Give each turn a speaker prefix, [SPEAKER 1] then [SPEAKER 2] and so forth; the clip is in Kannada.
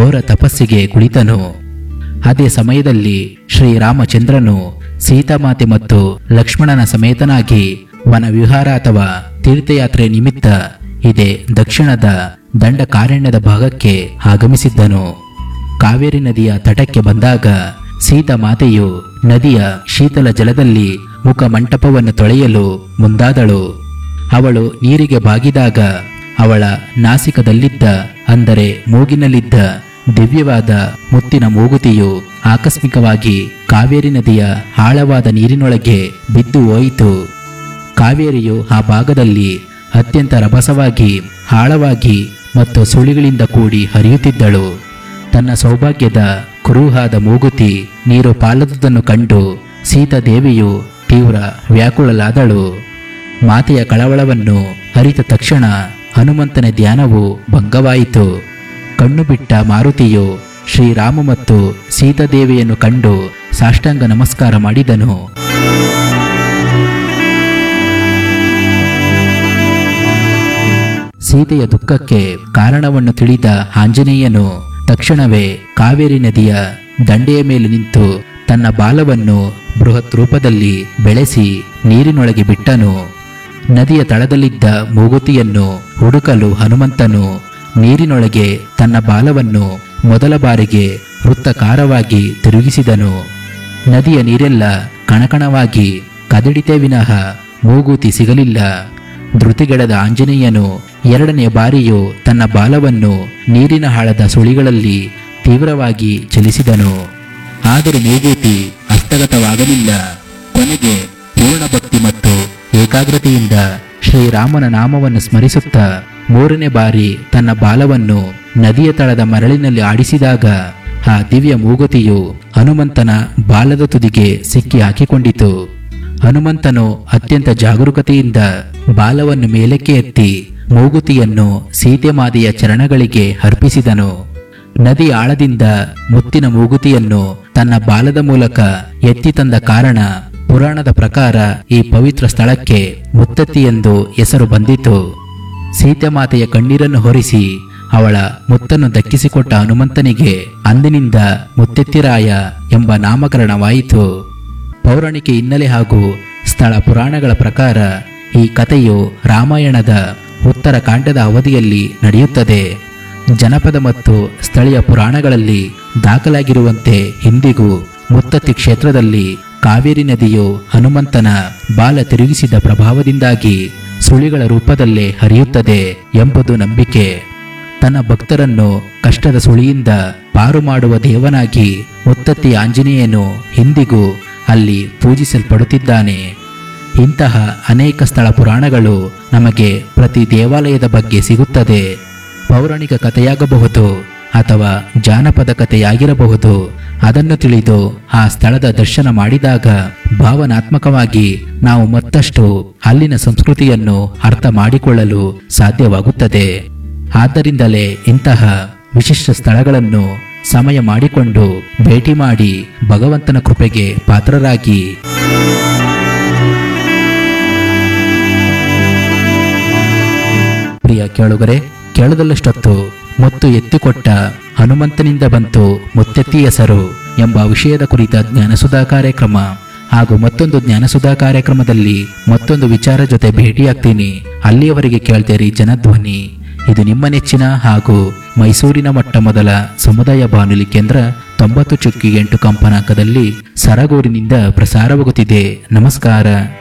[SPEAKER 1] ಘೋರ ತಪಸ್ಸಿಗೆ ಕುಳಿತನು ಅದೇ ಸಮಯದಲ್ಲಿ ಶ್ರೀರಾಮಚಂದ್ರನು ಸೀತಾಮಾತೆ ಮತ್ತು ಲಕ್ಷ್ಮಣನ ಸಮೇತನಾಗಿ ವನ ವಿಹಾರ ಅಥವಾ ತೀರ್ಥಯಾತ್ರೆ ನಿಮಿತ್ತ ಇದೇ ದಕ್ಷಿಣದ ದಂಡಕಾರಣ್ಯದ ಭಾಗಕ್ಕೆ ಆಗಮಿಸಿದ್ದನು ಕಾವೇರಿ ನದಿಯ ತಟಕ್ಕೆ ಬಂದಾಗ ಸೀತಾಮಾತೆಯು ನದಿಯ ಶೀತಲ ಜಲದಲ್ಲಿ ಮುಖ ಮಂಟಪವನ್ನು ತೊಳೆಯಲು ಮುಂದಾದಳು ಅವಳು ನೀರಿಗೆ ಬಾಗಿದಾಗ ಅವಳ ನಾಸಿಕದಲ್ಲಿದ್ದ ಅಂದರೆ ಮೂಗಿನಲ್ಲಿದ್ದ ದಿವ್ಯವಾದ ಮುತ್ತಿನ ಮೂಗುತಿಯು ಆಕಸ್ಮಿಕವಾಗಿ ಕಾವೇರಿ ನದಿಯ ಆಳವಾದ ನೀರಿನೊಳಗೆ ಬಿದ್ದು ಹೋಯಿತು ಕಾವೇರಿಯು ಆ ಭಾಗದಲ್ಲಿ ಅತ್ಯಂತ ರಭಸವಾಗಿ ಆಳವಾಗಿ ಮತ್ತು ಸುಳಿಗಳಿಂದ ಕೂಡಿ ಹರಿಯುತ್ತಿದ್ದಳು ತನ್ನ ಸೌಭಾಗ್ಯದ ಕುರುಹಾದ ಮೂಗುತಿ ನೀರು ಪಾಲದುದನ್ನು ಕಂಡು ಸೀತಾದೇವಿಯು ತೀವ್ರ ವ್ಯಾಕುಳಲಾದಳು ಮಾತೆಯ ಕಳವಳವನ್ನು ಅರಿತ ತಕ್ಷಣ ಹನುಮಂತನ ಧ್ಯಾನವು ಭಂಗವಾಯಿತು ಕಣ್ಣು ಬಿಟ್ಟ ಮಾರುತಿಯು ಶ್ರೀರಾಮ ಮತ್ತು ಸೀತಾದೇವಿಯನ್ನು ಕಂಡು ಸಾಷ್ಟಾಂಗ ನಮಸ್ಕಾರ ಮಾಡಿದನು ಸೀತೆಯ ದುಃಖಕ್ಕೆ ಕಾರಣವನ್ನು ತಿಳಿದ ಆಂಜನೇಯನು ತಕ್ಷಣವೇ ಕಾವೇರಿ ನದಿಯ ದಂಡೆಯ ಮೇಲೆ ನಿಂತು ತನ್ನ ಬಾಲವನ್ನು ಬೃಹತ್ ರೂಪದಲ್ಲಿ ಬೆಳೆಸಿ ನೀರಿನೊಳಗೆ ಬಿಟ್ಟನು ನದಿಯ ತಳದಲ್ಲಿದ್ದ ಮೂಗುತಿಯನ್ನು ಹುಡುಕಲು ಹನುಮಂತನು ನೀರಿನೊಳಗೆ ತನ್ನ ಬಾಲವನ್ನು ಮೊದಲ ಬಾರಿಗೆ ವೃತ್ತಕಾರವಾಗಿ ತಿರುಗಿಸಿದನು ನದಿಯ ನೀರೆಲ್ಲ ಕಣಕಣವಾಗಿ ಕದಡಿತೆ ವಿನಃ ಮೂಗುತಿ ಸಿಗಲಿಲ್ಲ ಧೃತಿಗೆಡದ ಆಂಜನೇಯನು ಎರಡನೇ ಬಾರಿಯೂ ತನ್ನ ಬಾಲವನ್ನು ನೀರಿನ ಹಾಳದ ಸುಳಿಗಳಲ್ಲಿ ತೀವ್ರವಾಗಿ ಚಲಿಸಿದನು ಆದರೂ ಮೂಗೂತಿ ಹಸ್ತಗತವಾಗಲಿಲ್ಲ ಕೊನೆಗೆ ಪೂರ್ಣ ಭಕ್ತಿ ಮತ್ತು ಏಕಾಗ್ರತೆಯಿಂದ ಶ್ರೀರಾಮನ ನಾಮವನ್ನು ಸ್ಮರಿಸುತ್ತಾ ಮೂರನೇ ಬಾರಿ ತನ್ನ ಬಾಲವನ್ನು ನದಿಯ ತಳದ ಮರಳಿನಲ್ಲಿ ಆಡಿಸಿದಾಗ ಆ ದಿವ್ಯ ಮೂಗುತಿಯು ಹನುಮಂತನ ಬಾಲದ ತುದಿಗೆ ಸಿಕ್ಕಿ ಹಾಕಿಕೊಂಡಿತು ಹನುಮಂತನು ಅತ್ಯಂತ ಜಾಗರೂಕತೆಯಿಂದ ಬಾಲವನ್ನು ಮೇಲಕ್ಕೆ ಎತ್ತಿ ಮೂಗುತಿಯನ್ನು ಸೀತೆಮಾತೆಯ ಚರಣಗಳಿಗೆ ಅರ್ಪಿಸಿದನು ನದಿ ಆಳದಿಂದ ಮುತ್ತಿನ ಮೂಗುತಿಯನ್ನು ತನ್ನ ಬಾಲದ ಮೂಲಕ ಎತ್ತಿ ತಂದ ಕಾರಣ ಪುರಾಣದ ಪ್ರಕಾರ ಈ ಪವಿತ್ರ ಸ್ಥಳಕ್ಕೆ ಮುತ್ತತ್ತಿ ಎಂದು ಹೆಸರು ಬಂದಿತು ಸೀತೆಮಾತೆಯ ಕಣ್ಣೀರನ್ನು ಹೊರಿಸಿ ಅವಳ ಮುತ್ತನ್ನು ದಕ್ಕಿಸಿಕೊಟ್ಟ ಹನುಮಂತನಿಗೆ ಅಂದಿನಿಂದ ಮುತ್ತೆತ್ತಿರಾಯ ಎಂಬ ನಾಮಕರಣವಾಯಿತು ಪೌರಾಣಿಕ ಹಿನ್ನೆಲೆ ಹಾಗೂ ಸ್ಥಳ ಪುರಾಣಗಳ ಪ್ರಕಾರ ಈ ಕಥೆಯು ರಾಮಾಯಣದ ಉತ್ತರ ಕಾಂಡದ ಅವಧಿಯಲ್ಲಿ ನಡೆಯುತ್ತದೆ ಜನಪದ ಮತ್ತು ಸ್ಥಳೀಯ ಪುರಾಣಗಳಲ್ಲಿ ದಾಖಲಾಗಿರುವಂತೆ ಇಂದಿಗೂ ಮುತ್ತತ್ತಿ ಕ್ಷೇತ್ರದಲ್ಲಿ ಕಾವೇರಿ ನದಿಯು ಹನುಮಂತನ ಬಾಲ ತಿರುಗಿಸಿದ ಪ್ರಭಾವದಿಂದಾಗಿ ಸುಳಿಗಳ ರೂಪದಲ್ಲೇ ಹರಿಯುತ್ತದೆ ಎಂಬುದು ನಂಬಿಕೆ ತನ್ನ ಭಕ್ತರನ್ನು ಕಷ್ಟದ ಸುಳಿಯಿಂದ ಪಾರು ಮಾಡುವ ದೇವನಾಗಿ ಮುತ್ತತ್ತಿ ಆಂಜನೇಯನು ಇಂದಿಗೂ ಅಲ್ಲಿ ಪೂಜಿಸಲ್ಪಡುತ್ತಿದ್ದಾನೆ ಇಂತಹ ಅನೇಕ ಸ್ಥಳ ಪುರಾಣಗಳು ನಮಗೆ ಪ್ರತಿ ದೇವಾಲಯದ ಬಗ್ಗೆ ಸಿಗುತ್ತದೆ ಪೌರಾಣಿಕ ಕಥೆಯಾಗಬಹುದು ಅಥವಾ ಜಾನಪದ ಕಥೆಯಾಗಿರಬಹುದು ಅದನ್ನು ತಿಳಿದು ಆ ಸ್ಥಳದ ದರ್ಶನ ಮಾಡಿದಾಗ ಭಾವನಾತ್ಮಕವಾಗಿ ನಾವು ಮತ್ತಷ್ಟು ಅಲ್ಲಿನ ಸಂಸ್ಕೃತಿಯನ್ನು ಅರ್ಥ ಮಾಡಿಕೊಳ್ಳಲು ಸಾಧ್ಯವಾಗುತ್ತದೆ ಆದ್ದರಿಂದಲೇ ಇಂತಹ ವಿಶಿಷ್ಟ ಸ್ಥಳಗಳನ್ನು ಸಮಯ ಮಾಡಿಕೊಂಡು ಭೇಟಿ ಮಾಡಿ ಭಗವಂತನ ಕೃಪೆಗೆ ಪಾತ್ರರಾಗಿ ಪ್ರಿಯ ಕೇಳುಗರೆ ಕೇಳದಲ್ಲಷ್ಟೊತ್ತು ಮುತ್ತು ಎತ್ತಿಕೊಟ್ಟ ಹನುಮಂತನಿಂದ ಬಂತು ಮುತ್ತೆತ್ತಿ ಹೆಸರು ಎಂಬ ವಿಷಯದ ಕುರಿತ ಜ್ಞಾನಸುಧಾ ಕಾರ್ಯಕ್ರಮ ಹಾಗೂ ಮತ್ತೊಂದು ಜ್ಞಾನಸುಧಾ ಕಾರ್ಯಕ್ರಮದಲ್ಲಿ ಮತ್ತೊಂದು ವಿಚಾರ ಜೊತೆ ಭೇಟಿಯಾಗ್ತೀನಿ ಅಲ್ಲಿಯವರೆಗೆ ಕೇಳ್ತೇರಿ ಜನಧ್ವನಿ ಇದು ನಿಮ್ಮ ನೆಚ್ಚಿನ ಹಾಗೂ ಮೈಸೂರಿನ ಮೊಟ್ಟ ಮೊದಲ ಸಮುದಾಯ ಬಾನುಲಿ ಕೇಂದ್ರ ತೊಂಬತ್ತು ಚುಕ್ಕಿ ಎಂಟು ಕಂಪನಾಂಕದಲ್ಲಿ ಸರಗೂರಿನಿಂದ ಪ್ರಸಾರವಾಗುತ್ತಿದೆ ನಮಸ್ಕಾರ